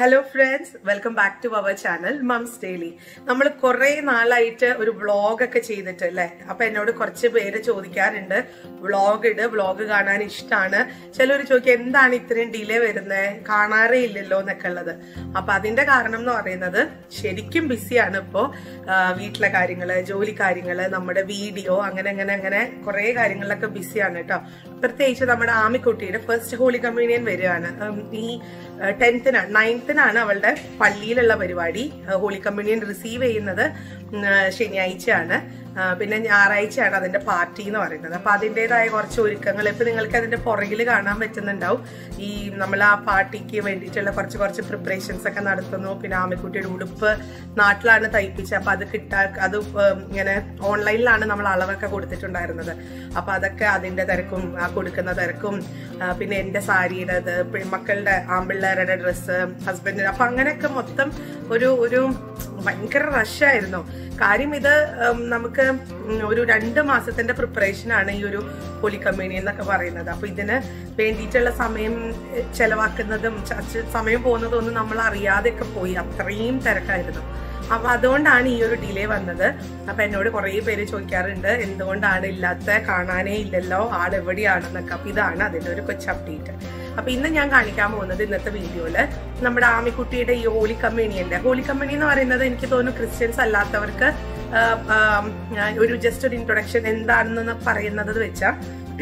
Hello friends welcome back to our channel moms daily നമ്മൾ കുറെ നാളായിട്ട് ഒരു വ്ളോഗ് ഒക്കെ ചെയ്തിട്ട് അല്ലേ അപ്പൊ എന്നോട് കുറച്ച് പേര് ചോദിക്കാറുണ്ട് വ്ളോഗ് ഇട് വ്ളോഗ് കാണാൻ ഇഷ്ടമാണ് ചിലർ ചോദിക്കുക എന്താണ് ഇത്രയും ഡിലേ വരുന്നത് കാണാറേ ഇല്ലല്ലോ എന്നൊക്കെ ഉള്ളത് അപ്പൊ അതിന്റെ കാരണം എന്ന് പറയുന്നത് ശരിക്കും ബിസിയാണ് ഇപ്പോ ആ, വീട്ടിലെ കാര്യങ്ങള് ജോലി കാര്യങ്ങള് നമ്മുടെ വീഡിയോ അങ്ങനെ അങ്ങനെ അങ്ങനെ കുറെ കാര്യങ്ങളിലൊക്കെ ബിസിയാണ് കേട്ടോ പ്രത്യേകിച്ച് നമ്മുടെ ആമിക്കുട്ടിയുടെ ഫസ്റ്റ് ഹോളി കമ്മ്യൂണിയൻ വരികയാണ് ഉം, ഈ ടെൻത്തിനാണ് നയൻത്തിനാണ് അവളുടെ പള്ളിയിലുള്ള പരിപാടി ആ, ഹോളി കമ്മ്യൂണിയൻ റിസീവ് ചെയ്യുന്നത് ഉം, ആ, ശനിയാഴ്ചയാണ് ആ, പിന്നെ ഞായറാഴ്ചയാണ് അതിന്റെ പാർട്ടി എന്ന് പറയുന്നത് അപ്പൊ അതിൻ്റെതായ കുറച്ച് ഒരുക്കങ്ങൾ ഇപ്പൊ നിങ്ങൾക്ക് അതിന്റെ പുറകിൽ കാണാൻ പറ്റുന്നുണ്ടാവും ഈ നമ്മൾ ആ പാർട്ടിക്ക് വേണ്ടിയിട്ടുള്ള കുറച്ച് കുറച്ച് പ്രിപ്പറേഷൻസ് ഒക്കെ നടത്തുന്നു പിന്നെ ആമിക്കുട്ടിയുടെ ഉടുപ്പ് നാട്ടിലാണ് തയ്പ്പിച്ചത് അപ്പൊ അത് കിട്ടാ അത് ഉം, ഇങ്ങനെ ഓൺലൈനിലാണ് നമ്മൾ അളവൊക്കെ കൊടുത്തിട്ടുണ്ടായിരുന്നത് അപ്പൊ അതൊക്കെ അതിന്റെ തിരക്കും ആ കൊടുക്കുന്ന തിരക്കും ആ, പിന്നെ എന്റെ സാരിയുടെ ഇത് പിന്നെ മക്കളുടെ ആമ്പിള്ളേരുടെ ഡ്രസ്സ് ഹസ്ബൻഡിന് അപ്പൊ അങ്ങനെയൊക്കെ മൊത്തം ഒരു ഒരു ഭയങ്കര റഷായിരുന്നു കാര്യം ഇത് ഉം, നമുക്ക് ഉം, ഒരു രണ്ട് മാസത്തിന്റെ പ്രിപ്പറേഷൻ ആണ് ഈ ഒരു ഹോലി കമ്മ്യൂണിയൻ എന്നൊക്കെ പറയുന്നത് അപ്പൊ ഇതിന് വേണ്ടിയിട്ടുള്ള സമയം എഹ്, ചെലവാക്കുന്നതും ച- സമയം പോകുന്നതും ഒന്നും നമ്മൾ അറിയാതെയൊക്കെ പോയി അത്രയും തിരക്കായിരുന്നു അപ്പൊ അതുകൊണ്ടാണ് ഈ ഒരു ഡിലേ വന്നത് അപ്പൊ എന്നോട് കുറെ പേര് ചോദിക്കാറുണ്ട് എന്തുകൊണ്ടാണ് ഇല്ലാത്ത കാണാനേ ഇല്ലല്ലോ ആൾ എവിടെയാണെന്നൊക്കെ അപ്പൊ ഇതാണ് അതിന്റെ ഒരു കൊച്ചു അപ്ഡേറ്റ് അപ്പൊ ഇന്ന് ഞാൻ കാണിക്കാൻ പോകുന്നത് ഇന്നത്തെ വീഡിയോയില് നമ്മുടെ ആമിക്കുട്ടിയുടെ ഈ ഹോളി കമ്മ്യൂണിയന്റെ ഹോളി കമ്മ്യൂണി എന്ന് പറയുന്നത് എനിക്ക് തോന്നുന്നു ക്രിസ്ത്യൻസ് അല്ലാത്തവർക്ക് ആ, ആ, ഒരു ജസ്റ്റ് ഒരു ഇൻട്രൊഡക്ഷൻ എന്താണെന്ന് പറയുന്നത് വെച്ചാൽ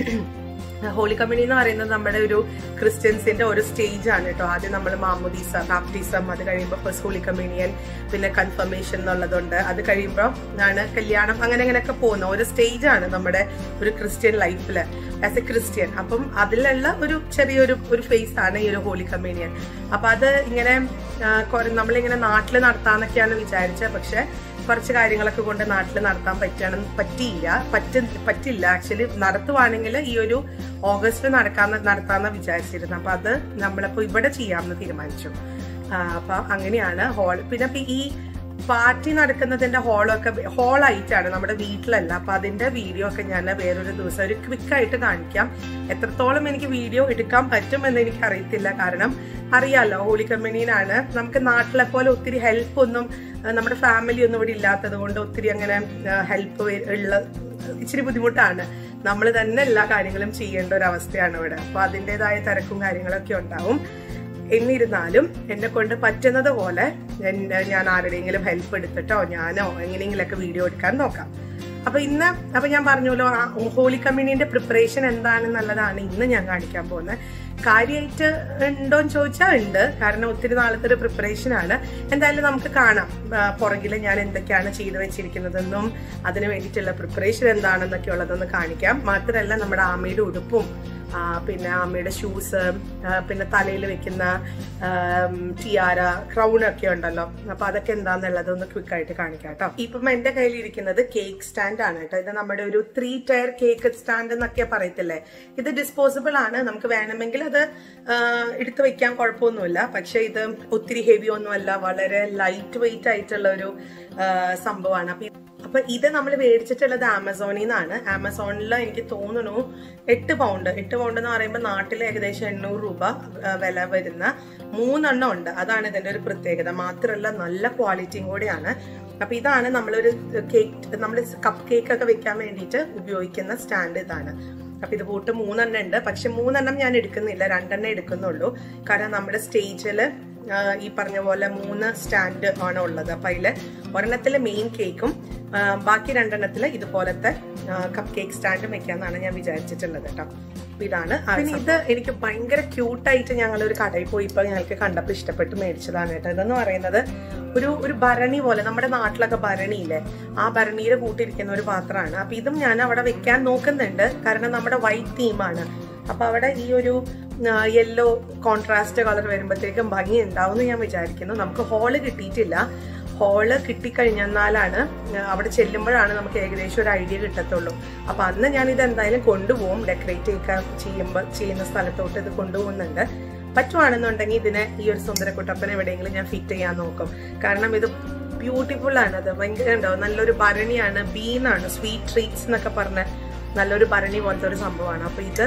ഹോളി കമ്മ്യൂണി എന്ന് പറയുന്നത് നമ്മുടെ ഒരു ക്രിസ്ത്യൻസിന്റെ ഒരു സ്റ്റേജ് ആണ് കേട്ടോ ആദ്യം നമ്മൾ മാമുദീസ ബാപ്റ്റിസം അത് കഴിയുമ്പോൾ ഫസ്റ്റ് ഹോളി കമ്മ്യൂണിയൻ പിന്നെ കൺഫർമേഷൻ എന്നുള്ളതുണ്ട് അത് കഴിയുമ്പോൾ ആണ് കല്യാണം അങ്ങനെ അങ്ങനെയൊക്കെ പോകുന്ന ഒരു സ്റ്റേജ് ആണ് നമ്മുടെ ഒരു ക്രിസ്ത്യൻ ലൈഫിൽ ആസ് എ ക്രിസ്ത്യൻ അപ്പം അതിലുള്ള ഒരു ചെറിയൊരു ഒരു ഫേസ് ആണ് ഈ ഒരു ഹോളി കമ്മ്യൂണിയൻ അപ്പൊ അത് ഇങ്ങനെ ആ, കുറെ- നമ്മളിങ്ങനെ നാട്ടിൽ നടത്താന്നൊക്കെയാണ് വിചാരിച്ചത് പക്ഷെ കുറച്ച് കാര്യങ്ങളൊക്കെ കൊണ്ട് നാട്ടിൽ നടത്താൻ പറ്റണം പറ്റിയില്ല പറ്റ പറ്റില്ല ആക്ച്വലി നടത്തുവാണെങ്കിൽ ഈ ഒരു ഓഗസ്റ്റിൽ നടക്കാന്ന് നടത്താന്ന് വിചാരിച്ചിരുന്നു അപ്പൊ അത് നമ്മളിപ്പോ ഇവിടെ ചെയ്യാമെന്ന് തീരുമാനിച്ചു ആ, അപ്പൊ അങ്ങനെയാണ് ഹോൾ പിന്നെ ഇപ്പൊ ഈ പാർട്ടി നടക്കുന്നതിന്റെ ഹോളൊക്കെ ഹോളായിട്ടാണ് നമ്മുടെ വീട്ടിലല്ല അപ്പൊ അതിന്റെ വീഡിയോ ഒക്കെ ഞാൻ വേറൊരു ദിവസം ഒരു ക്വിക്ക് ആയിട്ട് കാണിക്കാം എത്രത്തോളം എനിക്ക് വീഡിയോ എടുക്കാൻ പറ്റുമെന്ന് എനിക്ക് അറിയത്തില്ല കാരണം അറിയാലോ ഹോളി കമ്പനിയിലാണ് നമുക്ക് നാട്ടിലെ പോലെ ഒത്തിരി ഹെൽപ്പ് ഒന്നും ആ, നമ്മുടെ ഫാമിലി ഒന്നും ഇവിടെ ഇല്ലാത്തത് കൊണ്ട് ഒത്തിരി അങ്ങനെ ഹെൽപ്പ് ഉള്ള ഇച്ചിരി ബുദ്ധിമുട്ടാണ് നമ്മൾ തന്നെ എല്ലാ കാര്യങ്ങളും ചെയ്യേണ്ട ഒരു അവസ്ഥയാണ് ഇവിടെ അപ്പൊ അതിൻ്റെതായ തിരക്കും കാര്യങ്ങളൊക്കെ ഉണ്ടാവും എന്നിരുന്നാലും എന്നെ കൊണ്ട് പറ്റുന്നത് പോലെ എൻ- ഞാൻ ആരുടെയെങ്കിലും ഹെൽപ്പ് എടുത്തിട്ടോ ഞാനോ എങ്ങനെയെങ്കിലൊക്കെ വീഡിയോ എടുക്കാൻ നോക്കാം അപ്പൊ ഇന്ന് അപ്പൊ ഞാൻ പറഞ്ഞല്ലോ ആ ഹോളി കമ്മ്യൂണിന്റെ പ്രിപ്പറേഷൻ എന്താണെന്നുള്ളതാണ് ഇന്ന് ഞാൻ കാണിക്കാൻ പോകുന്നത് കാര്യമായിട്ട് ഉണ്ടോന്ന് ചോദിച്ചാൽ ഉണ്ട് കാരണം ഒത്തിരി നാളത്തെ ഒരു പ്രിപ്പറേഷൻ ആണ് എന്തായാലും നമുക്ക് കാണാം പുറകിൽ ഞാൻ എന്തൊക്കെയാണ് ചെയ്തു വെച്ചിരിക്കുന്നതെന്നും അതിന് വേണ്ടിയിട്ടുള്ള പ്രിപ്പറേഷൻ എന്താണെന്നൊക്കെ ഉള്ളതൊന്ന് കാണിക്കാം മാത്രമല്ല നമ്മുടെ ആമയുടെ ഉടുപ്പും ആ, പിന്നെ അമ്മയുടെ ഷൂസ് പിന്നെ തലയിൽ വെക്കുന്ന ടിയാര ക്രൗൺ ഒക്കെ ഉണ്ടല്ലോ അപ്പൊ അതൊക്കെ എന്താന്നുള്ളത് ഒന്ന് ക്വിക്ക് ആയിട്ട് കാണിക്കാം കേട്ടോ ഇപ്പം എന്റെ കയ്യിൽ ഇരിക്കുന്നത് കേക്ക് സ്റ്റാൻഡ് ആണ് കേട്ടോ ഇത് നമ്മുടെ ഒരു ത്രീ ടയർ കേക്ക് സ്റ്റാൻഡ് എന്നൊക്കെ പറയത്തില്ലേ ഇത് ഡിസ്പോസിബിൾ ആണ് നമുക്ക് വേണമെങ്കിൽ അത് ആ, എടുത്തു വെക്കാൻ കുഴപ്പമൊന്നുമില്ല പക്ഷെ ഇത് ഒത്തിരി ഹെവി ഒന്നുമല്ല വളരെ ലൈറ്റ് വെയിറ്റ് ആയിട്ടുള്ള ഒരു ആ, സംഭവമാണ് അപ്പൊ ഇത് അപ്പൊ ഇത് നമ്മൾ മേടിച്ചിട്ടുള്ളത് ആമസോണിൽ നിന്നാണ് ആമസോണിൽ എനിക്ക് തോന്നുന്നു എട്ട് പൗണ്ട് എട്ട് പൗണ്ട് എന്ന് പറയുമ്പോൾ നാട്ടിൽ ഏകദേശം എണ്ണൂറ് രൂപ ആ, വില വരുന്ന മൂന്നെണ്ണം ഉണ്ട് അതാണ് ഇതിന്റെ ഒരു പ്രത്യേകത മാത്രമല്ല നല്ല ക്വാളിറ്റിയും കൂടിയാണ് അപ്പൊ ഇതാണ് നമ്മളൊരു കേക്ക് നമ്മൾ കപ്പ് കേക്ക് ഒക്കെ വെക്കാൻ വേണ്ടിയിട്ട് ഉപയോഗിക്കുന്ന സ്റ്റാൻഡ് ഇതാണ് അപ്പൊ ഇത് പോട്ട് മൂന്നെണ്ണം ഉണ്ട് പക്ഷെ മൂന്നെണ്ണം ഞാൻ എടുക്കുന്നില്ല രണ്ടെണ്ണം എടുക്കുന്നുള്ളൂ കാരണം നമ്മുടെ സ്റ്റേജിൽ ഈ പറഞ്ഞ പോലെ മൂന്ന് സ്റ്റാൻഡ് ആണ് ഉള്ളത് അപ്പൊ അതില് ഒരെണ്ണത്തില് മെയിൻ കേക്കും ആ, ബാക്കി രണ്ടെണ്ണത്തില് ഇതുപോലത്തെ കപ്പ് കേക്ക് സ്റ്റാൻഡും വെക്കാന്നാണ് ഞാൻ വിചാരിച്ചിട്ടുള്ളത് കേട്ടോ അപ്പൊ ഇതാണ് ആ പിന്നെ ഇത് എനിക്ക് ഭയങ്കര ക്യൂട്ടായിട്ട് ഞങ്ങൾ ഒരു കടയിൽ പോയിപ്പോ ഞങ്ങൾക്ക് കണ്ടപ്പോൾ ഇഷ്ടപ്പെട്ട് മേടിച്ചതാണ് കേട്ടോ ഇതെന്ന് പറയുന്നത് ഒരു ഒരു ഭരണി പോലെ നമ്മുടെ നാട്ടിലൊക്കെ ഭരണിയില്ലേ ആ ഭരണിയുടെ കൂട്ടിരിക്കുന്ന ഒരു പാത്രമാണ് അപ്പൊ ഇതും ഞാൻ അവിടെ വെക്കാൻ നോക്കുന്നുണ്ട് കാരണം നമ്മുടെ വൈറ്റ് തീമാണ് അപ്പൊ അവിടെ ഈ ഒരു യെല്ലോ കോൺട്രാസ്റ്റ് കളർ വരുമ്പോഴത്തേക്കും ഭംഗി ഉണ്ടാവും എന്ന് ഞാൻ വിചാരിക്കുന്നു നമുക്ക് ഹോള് കിട്ടിയിട്ടില്ല ഹോള് കിട്ടിക്കഴിഞ്ഞാലാണ് അവിടെ ചെല്ലുമ്പോഴാണ് നമുക്ക് ഏകദേശം ഒരു ഐഡിയ കിട്ടത്തുള്ളൂ അപ്പൊ അന്ന് ഞാൻ ഇത് എന്തായാലും കൊണ്ടുപോകും ഡെക്കറേറ്റ് ഒക്കെ ചെയ്യുമ്പോൾ ചെയ്യുന്ന സ്ഥലത്തോട്ട് ഇത് കൊണ്ടുപോകുന്നുണ്ട് പറ്റുവാണെന്നുണ്ടെങ്കിൽ ഇതിനെ ഈ ഒരു സുന്ദരക്കുട്ടപ്പനെ എവിടെയെങ്കിലും ഞാൻ ഫിറ്റ് ചെയ്യാൻ നോക്കും കാരണം ഇത് ബ്യൂട്ടിഫുൾ ആണ് അത് ഭയങ്കര ഉണ്ടാവും നല്ലൊരു ഭരണിയാണ് ബീനാണ് സ്വീറ്റ് ട്രീറ്റ്സ് എന്നൊക്കെ പറഞ്ഞ നല്ലൊരു ഭരണി പോലത്തെ ഒരു സംഭവമാണ് അപ്പൊ ഇത്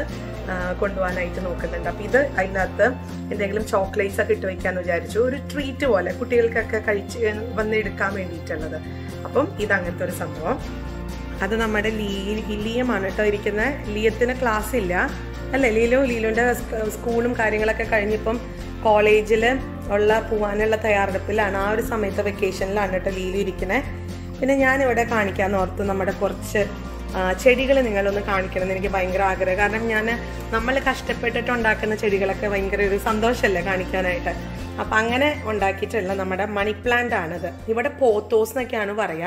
ആ, കൊണ്ടുപോകാനായിട്ട് നോക്കുന്നുണ്ട് അപ്പൊ ഇത് അതിനകത്ത് എന്തെങ്കിലും ചോക്ലേറ്റ്സ് ഒക്കെ ഇട്ട് വെക്കാന്ന് വിചാരിച്ചു ഒരു ട്രീറ്റ് പോലെ കുട്ടികൾക്കൊക്കെ കഴിച്ച് വന്ന് എടുക്കാൻ വേണ്ടിയിട്ടുള്ളത് അപ്പം ഇത് അങ്ങനത്തെ ഒരു സംഭവം അത് നമ്മുടെ ലീ ലിയമാണ് കേട്ടോ ഇരിക്കുന്നത് ലിയത്തിന് ക്ലാസ് ഇല്ല അല്ലേ ലീലോ ലീലോന്റെ സ് സ്കൂളും കാര്യങ്ങളൊക്കെ കഴിഞ്ഞിപ്പം കോളേജിൽ ഉള്ള പോവാനുള്ള തയ്യാറെടുപ്പിലാണ് ആ ഒരു സമയത്ത് വെക്കേഷനിലാണ് കേട്ടോ ലീലു ഇരിക്കുന്നത് പിന്നെ ഞാൻ ഇവിടെ കാണിക്കാന്ന് ഓർത്ത് നമ്മുടെ കുറച്ച് ചെടികൾ നിങ്ങളൊന്ന് കാണിക്കണം എന്ന് എനിക്ക് ഭയങ്കര ആഗ്രഹം കാരണം ഞാൻ നമ്മൾ കഷ്ടപ്പെട്ടിട്ട് ഉണ്ടാക്കുന്ന ചെടികളൊക്കെ ഭയങ്കര ഒരു സന്തോഷമല്ലേ കാണിക്കാനായിട്ട് അപ്പൊ അങ്ങനെ ഉണ്ടാക്കിയിട്ടുള്ള നമ്മുടെ മണി പ്ലാന്റ് ആണിത് ഇവിടെ പോത്തോസ് എന്നൊക്കെയാണ് പറയാ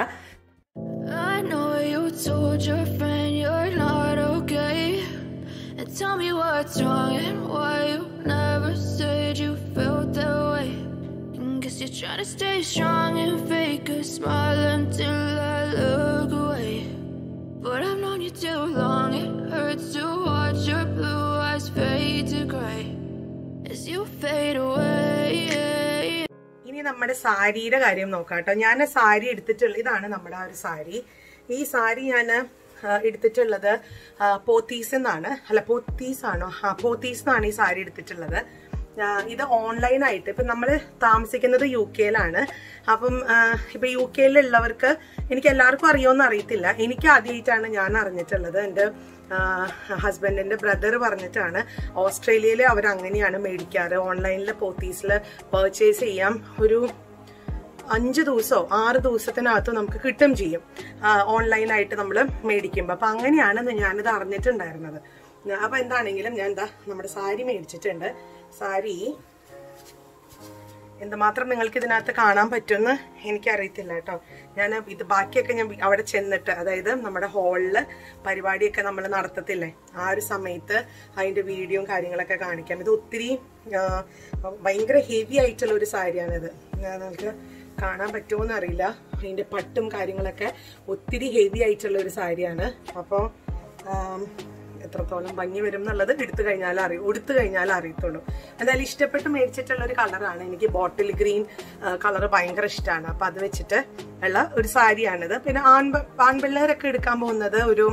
I know you told your friend you're not okay. And tell me what's wrong and why you never said you felt that way. And guess you're trying to stay strong and fake a smile until I look away. But I've known you too long, it hurts to watch your blue eyes fade to gray as you fade away. ഇനി നമ്മുടെ സാരിയുടെ കാര്യം നോക്കാം കേട്ടോ ഞാൻ സാരി എടുത്തിട്ടുള്ള ഇതാണ് നമ്മുടെ ആ ഒരു സാരി ഈ സാരി ഞാൻ എടുത്തിട്ടുള്ളത് ആ, പോത്തീസ് എന്നാണ് അല്ല പോത്തീസ് ആണോ ആ പോത്തീസ് എന്നാണ് ഈ സാരി എടുത്തിട്ടുള്ളത് ആ, ഇത് ഓൺലൈനായിട്ട് ഇപ്പം നമ്മൾ താമസിക്കുന്നത് യു കെയിലാണ് അപ്പം ആ, ഇപ്പം യു കെയിലുള്ളവർക്ക് എനിക്ക് എല്ലാവർക്കും അറിയുമെന്ന് അറിയത്തില്ല എനിക്ക് ആദ്യമായിട്ടാണ് ഞാൻ അറിഞ്ഞിട്ടുള്ളത് എൻ്റെ ഹസ്ബൻഡിന്റെ ബ്രദർ പറഞ്ഞിട്ടാണ് ഓസ്ട്രേലിയയിൽ അവർ അങ്ങനെയാണ് മേടിക്കാറ് ഓൺലൈനിൽ പോത്തീസിൽ പർച്ചേസ് ചെയ്യാം ഒരു അഞ്ച് ദിവസമോ ആറ് ദിവസത്തിനകത്ത് നമുക്ക് കിട്ടും ചെയ്യും ഓൺലൈനായിട്ട് നമ്മൾ മേടിക്കുമ്പോൾ അപ്പൊ അങ്ങനെയാണ് ഞാനിത് അറിഞ്ഞിട്ടുണ്ടായിരുന്നത് ഞാ- അപ്പൊ എന്താണെങ്കിലും ഞാൻ എന്താ നമ്മുടെ സാരി മേടിച്ചിട്ടുണ്ട് സാരി എന്തുമാത്രം നിങ്ങൾക്ക് ഇതിനകത്ത് കാണാൻ പറ്റുമെന്ന് എനിക്കറിയത്തില്ല കേട്ടോ ഞാൻ ഇത് ബാക്കിയൊക്കെ ഞാൻ അവിടെ ചെന്നിട്ട് അതായത് നമ്മുടെ ഹാളില് പരിപാടിയൊക്കെ നമ്മൾ നടത്തത്തില്ലേ ആ ഒരു സമയത്ത് അതിന്റെ വീഡിയോയും കാര്യങ്ങളൊക്കെ കാണിക്കാം ഇത് ഒത്തിരി ആ, ഭയങ്കര ഹെവി ആയിട്ടുള്ള ഒരു സാരിയാണിത് ഞാൻ നിങ്ങൾക്ക് കാണാൻ പറ്റുമോ അറിയില്ല അതിന്റെ പട്ടും കാര്യങ്ങളൊക്കെ ഒത്തിരി ഹെവി ആയിട്ടുള്ള ഒരു സാരിയാണ് അപ്പോൾ എത്രത്തോളം ഭംഗി വരും എന്നുള്ളത് എടുത്തു കഴിഞ്ഞാൽ അറിയും ഉടുത്തു കഴിഞ്ഞാൽ അറിയത്തുള്ളൂ എന്തായാലും ഇഷ്ടപ്പെട്ട് മേടിച്ചിട്ടുള്ള ഒരു കളറാണ് എനിക്ക് ബോട്ടിൽ ഗ്രീൻ കളർ ഭയങ്കര ഇഷ്ടമാണ് അപ്പൊ അത് വെച്ചിട്ട് ഉള്ള ഒരു സാരിയാണിത് പിന്നെ ആൺ ആൺപിള്ളേരൊക്കെ എടുക്കാൻ പോകുന്നത് ഒരു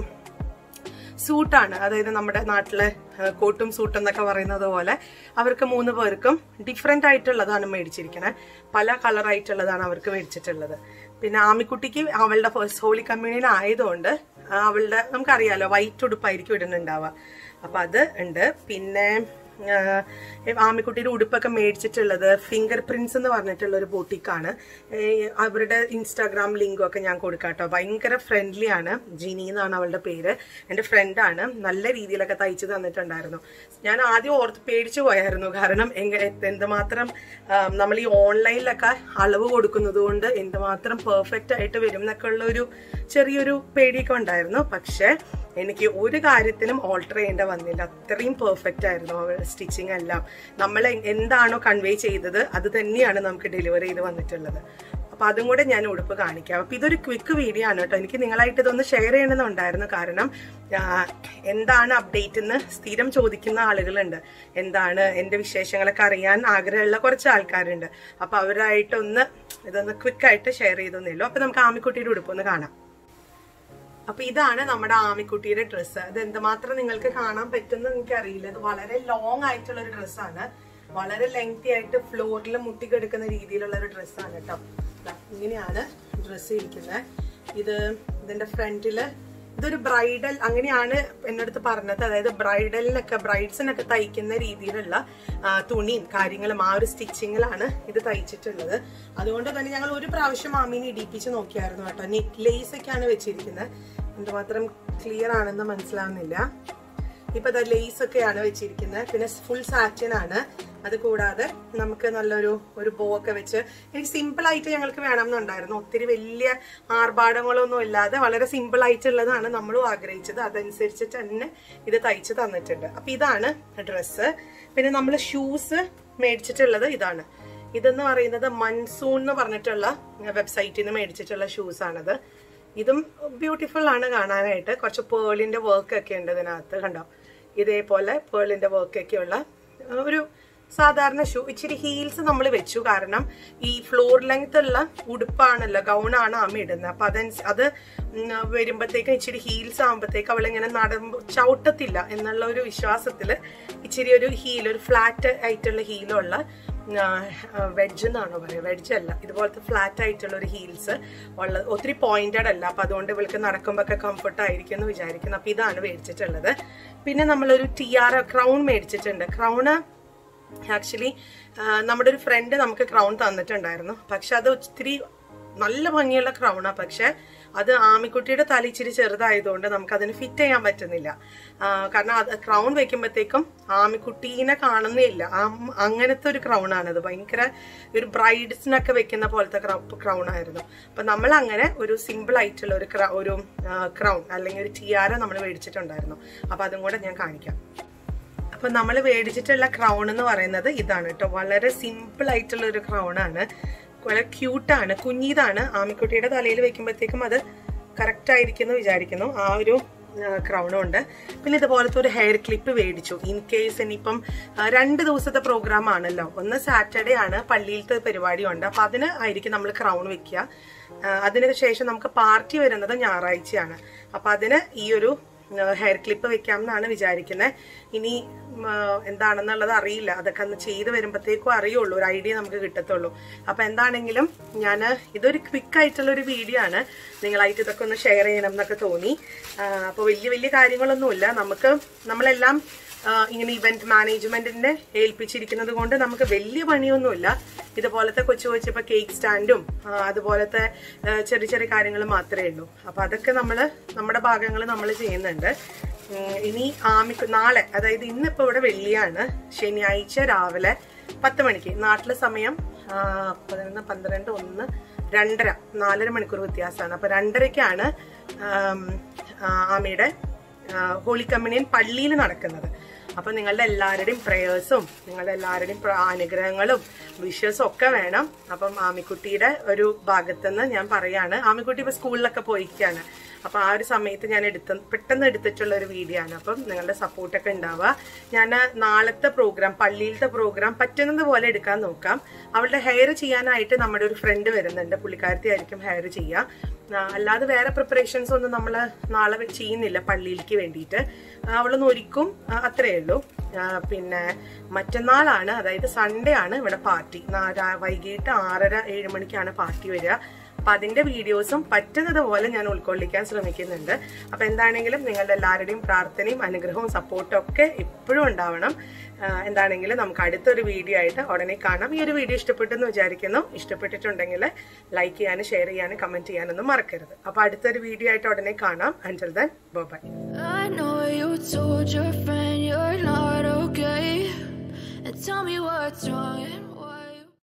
സൂട്ടാണ് അതായത് നമ്മുടെ നാട്ടിലെ ആ, കോട്ടും സൂട്ടും എന്നൊക്കെ പറയുന്നത് പോലെ അവർക്ക് മൂന്ന് പേർക്കും ഡിഫറെന്റ് ആയിട്ടുള്ളതാണ് മേടിച്ചിരിക്കുന്നത് പല കളർ ആയിട്ടുള്ളതാണ് അവർക്ക് മേടിച്ചിട്ടുള്ളത് പിന്നെ ആമിക്കുട്ടിക്ക് അവളുടെ ഫസ്റ്റ് ഹോളി കമ്മ്യൂണിയൻ ആയതുകൊണ്ട് ആ, അവളുടെ നമുക്കറിയാലോ വൈറ്റ് ഉടുപ്പായിരിക്കും ഇടുന്നുണ്ടാവുക അപ്പൊ അത് ഉണ്ട് പിന്നെ ആ, ആമിക്കുട്ടിയുടെ ഉടുപ്പൊക്കെ മേടിച്ചിട്ടുള്ളത് ഫിംഗർ പ്രിന്റ്സ് എന്ന് പറഞ്ഞിട്ടുള്ള ഒരു ബോട്ടിക്കാണ് അവരുടെ ഇൻസ്റ്റാഗ്രാം ലിങ്കും ഒക്കെ ഞാൻ കൊടുക്കാം കേട്ടോ ഭയങ്കര ഫ്രണ്ട്ലി ആണ് ജിനി എന്നാണ് അവളുടെ പേര് എൻ്റെ ഫ്രണ്ടാണ് നല്ല രീതിയിലൊക്കെ തയ്ച്ചു തന്നിട്ടുണ്ടായിരുന്നു ഞാൻ ആദ്യം ഓർത്ത് പേടിച്ചു പോയായിരുന്നു കാരണം എങ്ക- എന്തുമാത്രം ആ, നമ്മൾ ഈ ഓൺലൈനിലൊക്കെ അളവ് കൊടുക്കുന്നത് കൊണ്ട് എന്തുമാത്രം പെർഫെക്റ്റ് ആയിട്ട് വരും എന്നൊക്കെ ഉള്ള ഒരു ചെറിയൊരു പേടിയൊക്കെ ഉണ്ടായിരുന്നു പക്ഷെ എനിക്ക് ഒരു കാര്യത്തിലും ഓൾട്ടർ ചെയ്യേണ്ട വന്നില്ല അത്രയും പെർഫെക്റ്റ് ആയിരുന്നു സ്റ്റിച്ചിങ് എല്ലാം നമ്മൾ എന്താണോ കൺവേ ചെയ്തത് അത് തന്നെയാണ് നമുക്ക് ഡെലിവറി ചെയ്ത് വന്നിട്ടുള്ളത് അപ്പൊ അതും കൂടെ ഞാൻ ഉടുപ്പ് കാണിക്കാം അപ്പൊ ഇതൊരു ക്വിക്ക് വീഡിയോ ആണ് കേട്ടോ എനിക്ക് നിങ്ങളായിട്ട് ഇതൊന്ന് ഷെയർ ചെയ്യണമെന്നുണ്ടായിരുന്നു കാരണം ആ, എന്താണ് അപ്ഡേറ്റ് എന്ന് സ്ഥിരം ചോദിക്കുന്ന ആളുകളുണ്ട് എന്താണ് എന്റെ വിശേഷങ്ങളൊക്കെ അറിയാൻ ആഗ്രഹമുള്ള കുറച്ച് ആൾക്കാരുണ്ട് അപ്പൊ അവരായിട്ടൊന്ന് ഇതൊന്ന് ക്വിക്കായിട്ട് ഷെയർ ചെയ്തെന്നല്ലോ അപ്പൊ നമുക്ക് ആമിക്കുട്ടിയുടെ ഉടുപ്പൊന്ന് കാണാം അപ്പൊ ഇതാണ് നമ്മുടെ ആമിക്കുട്ടിയുടെ ഡ്രസ്സ് അത് എന്തുമാത്രം നിങ്ങൾക്ക് കാണാൻ പറ്റുന്ന എനിക്കറിയില്ല ഇത് വളരെ ലോങ് ആയിട്ടുള്ള ഒരു ഡ്രസ്സാണ് വളരെ ലെങ്തി ആയിട്ട് ഫ്ലോറിൽ മുട്ടിക്കെടുക്കുന്ന രീതിയിലുള്ള ഒരു ഡ്രസ്സാണ് കേട്ടോ ദാ ഇങ്ങനെയാണ് ഡ്രസ്സ് ഇരിക്കുന്നത് ഇത് ഇതിന്റെ ഫ്രണ്ടില് ഇതൊരു ബ്രൈഡൽ അങ്ങനെയാണ് എൻ്റെ അടുത്ത് പറഞ്ഞത് അതായത് ബ്രൈഡലിനൊക്കെ ബ്രൈഡ്സിനൊക്കെ തയ്ക്കുന്ന രീതിയിലുള്ള ആ, തുണിയും കാര്യങ്ങളും ആ ഒരു സ്റ്റിച്ചിങ്ങിലാണ് ഇത് തയ്ച്ചിട്ടുള്ളത് അതുകൊണ്ട് തന്നെ ഞങ്ങൾ ഒരു പ്രാവശ്യം മാമീനെ ഇടിപ്പിച്ച് നോക്കിയായിരുന്നു കേട്ടോ നെറ്റ് ലേസ് ഒക്കെയാണ് വെച്ചിരിക്കുന്നത് എന്തുമാത്രം ക്ലിയർ ആണെന്ന് മനസ്സിലാവുന്നില്ല ഇപ്പൊ ദാ ലേസ് ഒക്കെയാണ് വെച്ചിരിക്കുന്നത് പിന്നെ ഫുൾ സാറ്റിൻ ആണ് അത് കൂടാതെ നമുക്ക് നല്ലൊരു ഒരു ബോ ഒക്കെ വെച്ച് എനിക്ക് സിമ്പിൾ ആയിട്ട് ഞങ്ങൾക്ക് വേണമെന്നുണ്ടായിരുന്നു ഒത്തിരി വലിയ ആർഭാടങ്ങളൊന്നും ഇല്ലാതെ വളരെ സിമ്പിൾ ആയിട്ടുള്ളതാണ് നമ്മളും ആഗ്രഹിച്ചത് അതനുസരിച്ചിട്ട് തന്നെ ഇത് തയ്ച്ച് തന്നിട്ടുണ്ട് അപ്പൊ ഇതാണ് ഡ്രസ്സ് പിന്നെ നമ്മൾ ഷൂസ് മേടിച്ചിട്ടുള്ളത് ഇതാണ് ഇതെന്ന് പറയുന്നത് മൺസൂൺ എന്ന് പറഞ്ഞിട്ടുള്ള വെബ്സൈറ്റിൽ നിന്ന് മേടിച്ചിട്ടുള്ള ഷൂസ് ആണത് ഇതും ബ്യൂട്ടിഫുൾ ആണ് കാണാനായിട്ട് കുറച്ച് പേളിന്റെ വർക്ക് ഒക്കെ ഉണ്ട് ഇതിനകത്ത് കണ്ടോ ഇതേപോലെ പേളിന്റെ വർക്ക് ഒക്കെ ഉള്ള ഒരു സാധാരണ ഷൂ ഇച്ചിരി ഹീൽസ് നമ്മൾ വെച്ചു കാരണം ഈ ഫ്ലോർ ലെങ്ത് ഉള്ള ഉടുപ്പാണല്ലോ ഗൗണാണ് അമ്മ ഇടുന്നത് അപ്പൊ അതനുസ അത് വരുമ്പോഴത്തേക്ക് ഇച്ചിരി ഹീൽസ് ആകുമ്പോഴത്തേക്ക് അവളിങ്ങനെ നടമ്പോ ചവിട്ടത്തില്ല എന്നുള്ള ഒരു വിശ്വാസത്തില് ഇച്ചിരി ഒരു ഹീൽ ഒരു ഫ്ലാറ്റ് ആയിട്ടുള്ള ഹീലുള്ള വെഡ്ജ് എന്നാണോ പറയുക വെഡ്ജ് അല്ല ഇതുപോലത്തെ ഫ്ലാറ്റ് ആയിട്ടുള്ള ഒരു ഹീൽസ് ഉള്ളത് ഒത്തിരി പോയിന്റഡ് അല്ല അപ്പൊ അതുകൊണ്ട് ഇവൾക്ക് നടക്കുമ്പോൾ ഒക്കെ കംഫർട്ട് ആയിരിക്കും എന്ന് വിചാരിക്കുന്നു അപ്പൊ ഇതാണ് മേടിച്ചിട്ടുള്ളത് പിന്നെ നമ്മളൊരു ടിയാറ ക്രൗൺ മേടിച്ചിട്ടുണ്ട് ക്രൗണ് ആക്ച്വലി നമ്മുടെ ഒരു ഫ്രണ്ട് നമുക്ക് ക്രൗൺ തന്നിട്ടുണ്ടായിരുന്നു പക്ഷെ അത് ഒത്തിരി നല്ല ഭംഗിയുള്ള ക്രൗണാ പക്ഷെ അത് ആമിക്കുട്ടിയുടെ തല ഇച്ചിരി ചെറുതായതുകൊണ്ട് നമുക്ക് അതിന് ഫിറ്റ് ചെയ്യാൻ പറ്റുന്നില്ല ആ, കാരണം അത് ക്രൗൺ വെക്കുമ്പോഴത്തേക്കും ആമിക്കുട്ടീനെ കാണുന്നില്ല അങ്ങനത്തെ ഒരു ക്രൗൺ ആണത് ഭയങ്കര ഒരു ബ്രൈഡ്സിനൊക്കെ വെക്കുന്ന പോലത്തെ ക്രൗൺ ആയിരുന്നു അപ്പൊ നമ്മൾ അങ്ങനെ ഒരു സിമ്പിൾ ആയിട്ടുള്ള ഒരു ക്ര- ഒരു ക്രൗൺ അല്ലെങ്കിൽ ഒരു ടിയാര നമ്മൾ മേടിച്ചിട്ടുണ്ടായിരുന്നു അപ്പൊ അതും കൂടെ ഞാൻ കാണിക്കാം അപ്പൊ നമ്മൾ മേടിച്ചിട്ടുള്ള ക്രൗൺ എന്ന് പറയുന്നത് ഇതാണ് കേട്ടോ വളരെ സിമ്പിൾ ആയിട്ടുള്ള ഒരു ക്രൗൺ ആണ് വളരെ ക്യൂട്ടാണ് കുഞ്ഞിതാണ് ആമിക്കുട്ടിയുടെ തലയിൽ വെക്കുമ്പോഴത്തേക്കും അത് കറക്റ്റ് ആയിരിക്കും എന്ന് വിചാരിക്കുന്നു ആ ഒരു ക്രൗണും ഉണ്ട് പിന്നെ ഇതുപോലത്തെ ഒരു ഹെയർ ക്ലിപ്പ് മേടിച്ചു ഇൻ കേസ് ഇനിയിപ്പം ആ, രണ്ട് ദിവസത്തെ പ്രോഗ്രാം ആണല്ലോ ഒന്ന് സാറ്റർഡേ ആണ് പള്ളിയിലത്തെ പരിപാടി ഉണ്ട് അപ്പൊ അതിന് ആയിരിക്കും നമ്മൾ ക്രൗൺ വെക്കുക ആ, അതിന് ശേഷം നമുക്ക് പാർട്ടി വരുന്നത് ഞായറാഴ്ചയാണ് അപ്പൊ അതിന് ഈ ഒരു ഹെയർ ക്ലിപ്പ് വെക്കാം എന്നാണ് വിചാരിക്കുന്നത് ഇനി ഉം, ആ, എന്താണെന്നുള്ളത് അറിയില്ല അതൊക്കെ ഒന്ന് ചെയ്ത് വരുമ്പോഴത്തേക്കും അറിയുള്ളൂ ഒരു ഐഡിയ നമുക്ക് കിട്ടത്തുള്ളൂ അപ്പൊ എന്താണെങ്കിലും ഞാൻ ഇതൊരു ക്വിക്ക് ആയിട്ടുള്ള ഒരു വീഡിയോ ആണ് നിങ്ങളായിട്ട് ഇതൊക്കെ ഒന്ന് ഷെയർ ചെയ്യണം എന്നൊക്കെ തോന്നി അപ്പോൾ വലിയ വലിയ കാര്യങ്ങളൊന്നുമില്ല നമുക്ക് നമ്മളെല്ലാം ആ, ഇങ്ങനെ ഇവന്റ് മാനേജ്മെന്റിന്റെ ഏൽപ്പിച്ചിരിക്കുന്നത് കൊണ്ട് നമുക്ക് വലിയ പണിയൊന്നുമില്ല ഇതുപോലത്തെ കൊച്ചു കൊച്ചു ഇപ്പൊ കേക്ക് സ്റ്റാൻഡും ആ, അതുപോലത്തെ ആ, ചെറിയ ചെറിയ കാര്യങ്ങൾ മാത്രമേ ഉള്ളൂ അപ്പൊ അതൊക്കെ നമ്മൾ നമ്മുടെ ഭാഗങ്ങൾ നമ്മൾ ചെയ്യുന്നുണ്ട് ഉം, ഇനി ആമിക്ക് നാളെ അതായത് ഇന്നിപ്പോ ഇവിടെ വെള്ളിയാണ് ശനിയാഴ്ച രാവിലെ പത്ത് മണിക്ക് നാട്ടിലെ സമയം ആ, പതിനൊന്ന് പന്ത്രണ്ട് ഒന്ന് രണ്ടര നാലര മണിക്കൂർ വ്യത്യാസമാണ് അപ്പൊ രണ്ടരയ്ക്കാണ് ആം, ആ, ആമിയുടെ ഹോളി കമ്മ്യൂണിയൻ പള്ളിയിൽ നടക്കുന്നത് അപ്പൊ നിങ്ങളുടെ എല്ലാവരുടെയും പ്രേയേഴ്സും നിങ്ങളുടെ എല്ലാവരുടെയും പ്ര- അനുഗ്രഹങ്ങളും വിഷസും ഒക്കെ വേണം അപ്പം ആമിക്കുട്ടിയുടെ ഒരു ഭാഗത്തുനിന്ന് ഞാൻ പറയാണ് ആമിക്കുട്ടി ഇപ്പൊ സ്കൂളിലൊക്കെ പോയിരിക്കുകയാണ് അപ്പൊ ആ ഒരു സമയത്ത് ഞാൻ എടുത്ത പെട്ടെന്ന് എടുത്തിട്ടുള്ള ഒരു വീഡിയോ ആണ് അപ്പം നിങ്ങളുടെ സപ്പോർട്ടൊക്കെ ഉണ്ടാവുക ഞാൻ നാളത്തെ പ്രോഗ്രാം പള്ളിയിലത്തെ പ്രോഗ്രാം പറ്റുന്നത് പോലെ എടുക്കാൻ നോക്കാം അവളുടെ ഹെയർ ചെയ്യാനായിട്ട് നമ്മുടെ ഒരു ഫ്രണ്ട് വരുന്നുണ്ട് പുള്ളിക്കാരത്തി ആയിരിക്കും ഹെയർ ചെയ്യുക ആ, അല്ലാതെ വേറെ പ്രിപ്പറേഷൻസ് ഒന്നും നമ്മൾ നാളെ വെ- ചെയ്യുന്നില്ല പള്ളിയിലേക്ക് വേണ്ടിയിട്ട് അവളൊന്ന് ഒരുക്കും ആ, അത്രയേ ഉള്ളൂ ആ, പിന്നെ മറ്റന്നാളാണ് അതായത് സൺഡേ ആണ് ഇവിടെ പാർട്ടി വൈകിട്ട് ആറര ഏഴ് മണിക്കാണ് പാർട്ടി വരിക അപ്പൊ അതിന്റെ വീഡിയോസും പറ്റുന്നത് പോലെ ഞാൻ ഉൾക്കൊള്ളിക്കാൻ ശ്രമിക്കുന്നുണ്ട് അപ്പൊ എന്താണെങ്കിലും നിങ്ങളുടെ എല്ലാവരുടെയും പ്രാർത്ഥനയും അനുഗ്രഹവും സപ്പോർട്ടും ഒക്കെ എപ്പോഴും ഉണ്ടാവണം ആ, എന്താണെങ്കിലും നമുക്ക് അടുത്തൊരു വീഡിയോ ആയിട്ട് ഉടനെ കാണാം ഈ ഒരു വീഡിയോ ഇഷ്ടപ്പെട്ടെന്ന് വിചാരിക്കുന്നു ഇഷ്ടപ്പെട്ടിട്ടുണ്ടെങ്കിൽ ലൈക്ക് ചെയ്യാനും ഷെയർ ചെയ്യാനും കമന്റ് ചെയ്യാനൊന്നും മറക്കരുത് അപ്പൊ അടുത്തൊരു വീഡിയോ ആയിട്ട് ഉടനെ കാണാം until then bye I know you told your friend you're not okay. And tell me what's wrong and